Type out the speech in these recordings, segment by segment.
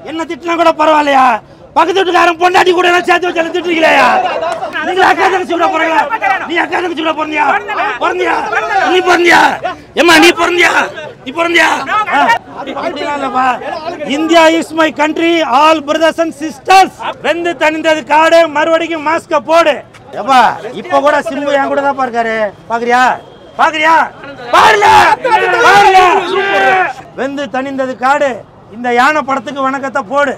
என்ன திட்டினா கூட பரவாயில்லையா பக்கத்து வீட்டுக்காரன் பொண்டாட்டி கூட எல்லாம் சேர்த்து வச்சு திட்டுறீங்களா நீங்க அக்கா தங்கச்சி கூட போறீங்களா நீ அக்கா தங்கச்சி கூட பிறந்தியா பிறந்தியா நீ பிறந்தியா ஏமா நீ பிறந்தியா நீ பிறந்தியா ஆ, அப்படிலாம் இல்லப்பா India is my country all brothers and sisters வெந்து தணிந்தது காடு மறுபடியும் மாஸ்க போடு ஏப்பா இப்ப கூட சிம்பு என் கூட தான் இருக்காரு பாக்குறியா பாக்குறியா பாருல பாருல வெந்து தணிந்தது காடு இந்த யானை படத்துக்கு வணக்கத்தை போடு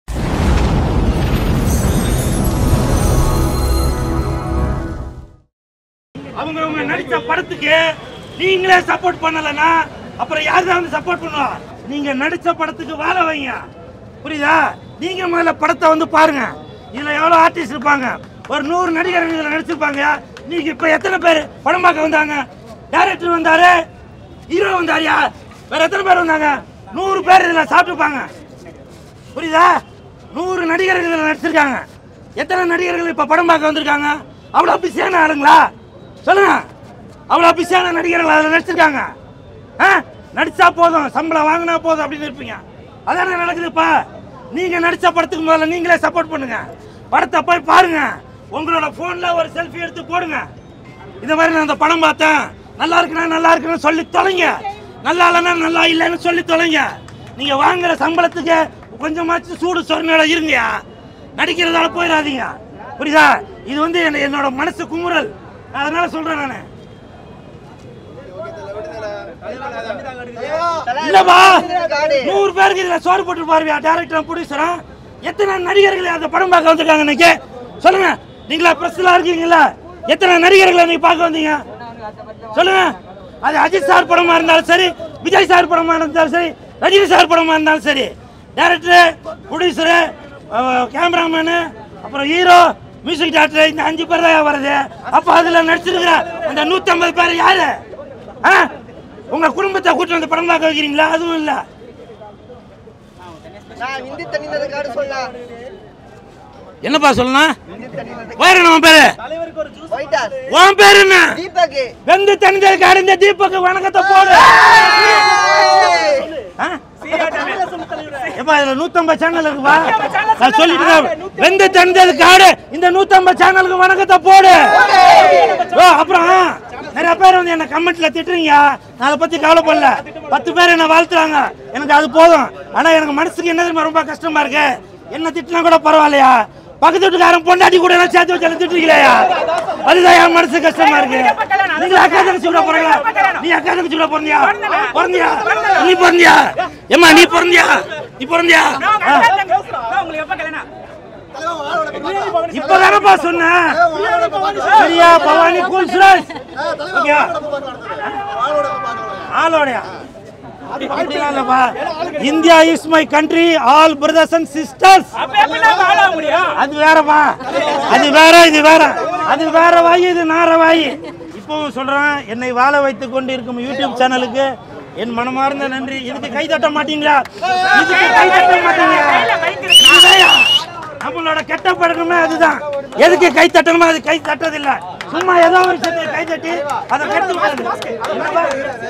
அவங்க அவங்க நடிச்ச படத்துக்கு நீங்களே சப்போர்ட் பண்ணலனா அப்புறம் யாரு தான் வந்து சப்போர்ட் பண்ணுவா நீங்க நடிச்ச படத்துக்கு வாழ வைங்க புரியுதா நீங்க முதல்ல படத்தை வந்து பாருங்க இதுல எவ்வளவு ஆர்டிஸ்ட் இருப்பாங்க ஒரு நூறு நடிகர்கள் இதுல நடிச்சிருப்பாங்க நீங்க இப்ப எத்தனை பேர் படம் பார்க்க வந்தாங்க டைரக்டர் வந்தாரு ஹீரோ வந்தாரியா வேற எத்தனை பேர் வந்தாங்க நூறு பேர் இதுல சாப்பிட்டுப்பாங்க புரியுதா நூறு நடிகர்கள் இதுல நடிச்சிருக்காங்க எத்தனை நடிகர்கள் இப்ப படம் பார்க்க வந்திருக்காங்க அவ்வளவு பிஸியான ஆளுங்களா சொல்லுங்க அவ்வளவு பிஸியான நடிகர்கள் அதுல நடிச்சிருக்காங்க ஆ? நடிச்சா போதும் சம்பளம் வாங்கினா போதும் அப்படின்னு இருப்பீங்க அதானே நடக்குதுப்பா நீங்க நடிச்ச படத்துக்கு முதல்ல நீங்களே சப்போர்ட் பண்ணுங்க படத்தை போய் பாருங்க உங்களோட போன்ல ஒரு செல்ஃபி எடுத்து போடுங்க இந்த மாதிரி நான் அந்த படம் பார்த்தேன் நல்லா இருக்குன்னா நல்லா இருக்குன்னு சொல்லி தொலைங்க நல்லா இல்லைன்னா நல்லா இல்லைன்னு சொல்லி தொலைங்க நீங்க வாங்குற சம்பளத்துக்கு கொஞ்சமாச்சும் சூடு சொர்ணையோட இருங்கயா நடிக்கிறதால போயிடாதீங்க புரியுதா இது வந்து என்ன- என்னோட மனசு குமுறல் அதனால சொல்றேன் நானு இல்லப்பா நூறு பேருக்கு இதுல சோறு போட்டு பாருவியா டேரக்டர் ப்ரொடியூசரா எத்தனை நடிகர்கள் அந்த படம் பார்க்க வந்திருக்காங்க இன்னைக்கு சொல்லுங்க நீங்களா பிரஸ்ல இருக்கீங்களா எத்தனை நடிகர்களை நீங்க பார்க்க வந்தீங்க சொல்லுங்க அது அஜித் சார் படமா இருந்தாலும் சரி விஜய் சார் படமா இருந்தாலும் சரி ரஜினி சார் படமா இருந்தாலும் சரி டேரக்டர் ப்ரொடியூசரு கேமராமேனு அப்புறம் ஹீரோ மியூசிக் டேரக்டர் இந்த அஞ்சு பேர் தான் வருது அப்ப அதுல நடிச்சிருக்கிற அந்த நூத்தி ஐம்பது பேர் யாரு ஆ? உங்க குடும்பத்தை கூட்டு வந்து படம் பார்க்க வைக்கிறீங்களா அதுவும் இல்ல நான் இந்தி தண்ணிந்தது காடு சொல்ல என்னப்பா சொல்லணும் வேற என்ன உன் பேரு ஒயிட்டார் உன் பேரு என்ன தீபக் வெந்து தனிந்ததுக்கு அடைந்த தீபக்கு வணக்கத்தை போடு ஆ? ஏப்பா இதுல நூத்தம்பது சேனல் இருக்குப்பா நான் சொல்லிட்டு தான் வெந்து தனிந்தது காடு இந்த நூத்தம்பது சேனலுக்கு வணக்கத்தை போடு ஓ அப்புறம் நிறைய பேர் வந்து என்ன கமெண்ட்ல திட்டுறீங்க நான் அதை பத்தி கவலைப்படல பத்து பேர் என்ன வாழ்த்துறாங்க எனக்கு அது போதும் ஆனா எனக்கு மனசுக்கு என்ன தெரியுமா ரொம்ப கஷ்டமா இருக்கு என்ன திட்டினா கூட பரவாயில்லையா பக்கத்து வீட்டுக்காரன் பொண்டாட்டி கூட எல்லாம் சேர்த்து வச்சு திட்டுறீங்களா அதுதான் என் மனசு கஷ்டமா இருக்கு நீங்க அக்கா தங்கச்சி கூட போறீங்களா நீ அக்கா தங்கச்சி கூட பிறந்தியா பிறந்தியா நீ பிறந்தியா ஏமா நீ பிறந்தியா நீ பிறந்தியா ஆ. இப்பதானப்பா சொன்னேன் சரியா பவானி கூல் சுரேஷ் ஓகேயா ஆளோடையா அப்படிலாம் இல்லப்பா India is my country all brothers and sisters அது வேறப்பா அது வேற இது வேற அது வேற வாயு இது நார வாயு இப்பவும் சொல்றேன் என்னை வாழ வைத்துக் கொண்டு இருக்கும் யூடியூப் சேனலுக்கு என் மனமார்ந்த நன்றி இதுக்கு கை தட்ட மாட்டீங்களா இதுக்கு கை தட்ட மாட்டீங்களா இதையா? நம்மளோட கெட்ட பழக்கமே அதுதான் எதுக்கு கை தட்டணுமோ அது கை தட்டதில்ல சும்மா ஏதோ ஒரு விஷயத்துக்கு கை தட்டி அதை கெட்டு விடாது. என்னப்பா?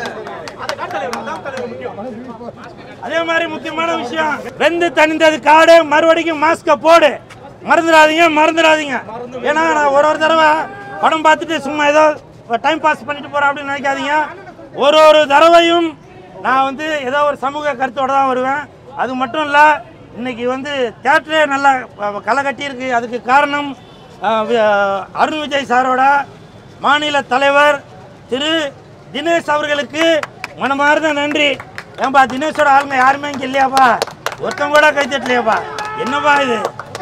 அதே மாதிரி முக்கியமான விஷயம் வெந்து தணிந்தது காடு மறுபடியும் மாஸ்க போடு மறந்துடாதீங்க மறந்துடாதீங்க ஏன்னா நான் ஒரு ஒரு தடவை படம் பார்த்துட்டு சும்மா ஏதோ டைம் பாஸ் பண்ணிட்டு போறேன் அப்படின்னு நினைக்காதீங்க ஒரு ஒரு தடவையும் நான் வந்து ஏதோ ஒரு சமூக கருத்தோட தான் வருவேன் அது மட்டும் இல்லை இன்னைக்கு வந்து தேட்டரே நல்லா அஹ், களை கட்டியிருக்கு அதுக்கு காரணம் அஹ், வி- அஹ், அருண் விஜய் சாரோட மாநில தலைவர் திரு தினேஷ் அவர்களுக்கு மனமார்ந்த நன்றி ஏன்பா தினேஷோட ஆளுங்க யாருமே இங்க இல்லையாப்பா ஒருத்தன் கூட கை தட்டலையாப்பா என்னப்பா இது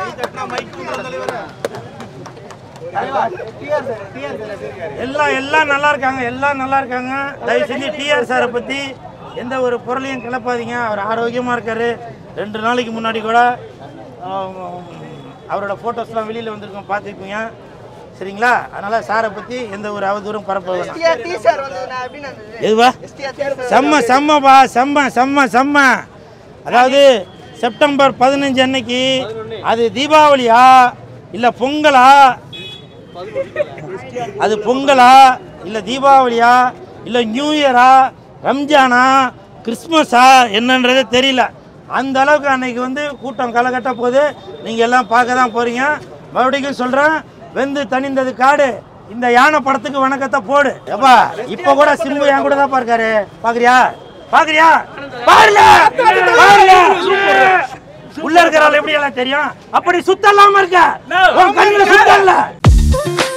எல்லாம் எல்லாம் நல்லா இருக்காங்க எல்லாம் நல்லா இருக்காங்க தயவு செஞ்சு டிஆர் சாரை பத்தி எந்த ஒரு பொருளையும் கிளப்பாதீங்க அவர் ஆரோக்கியமா இருக்காரு ரெண்டு நாளைக்கு முன்னாடி கூட ஆம், அவரோட போட்டோஸ்லாம் வெளியில வந்திருக்கோம் பார்த்துக்குங்க சரிங்களா அதனால சாரை பத்தி எந்த ஒரு அவதூறும் பரப்ப வேணாம் எஸ்டிஆர் டி சார் வந்தது நான் எப்படி நடந்தது எதுவா எஸ்டிஆர் டி சார் செம்ம செம்மப்பா செம்ம செம்ம செம்ம அதாவது செப்டம்பர் பதினஞ்சு அன்னைக்கு அது தீபாவளியா இல்ல பொங்கலா அது பொங்கலா இல்ல தீபாவளியா இல்ல நியூ இயரா ரம்ஜானா கிறிஸ்மஸா என்னன்றது தெரியல அந்த அளவுக்கு அன்னைக்கு வந்து கூட்டம் களைகட்ட போது நீங்க எல்லாம் பார்க்க தான் போறீங்க மறுபடியும் சொல்றேன் வெந்து தணிந்தது காடு இந்த யானை படத்துக்கு வணக்கத்தை போடு எப்பா இப்ப கூட சிம்பு என் கூட தான் இருக்காரு பாக்குறியா பாக்குறியா பாருல பாருல உள்ள இருக்கிறாள் எப்படி எல்லாம் தெரியும் அப்படி சுத்தலாம இருக்க உன் கண்ணுல சுத்தம் இல்ல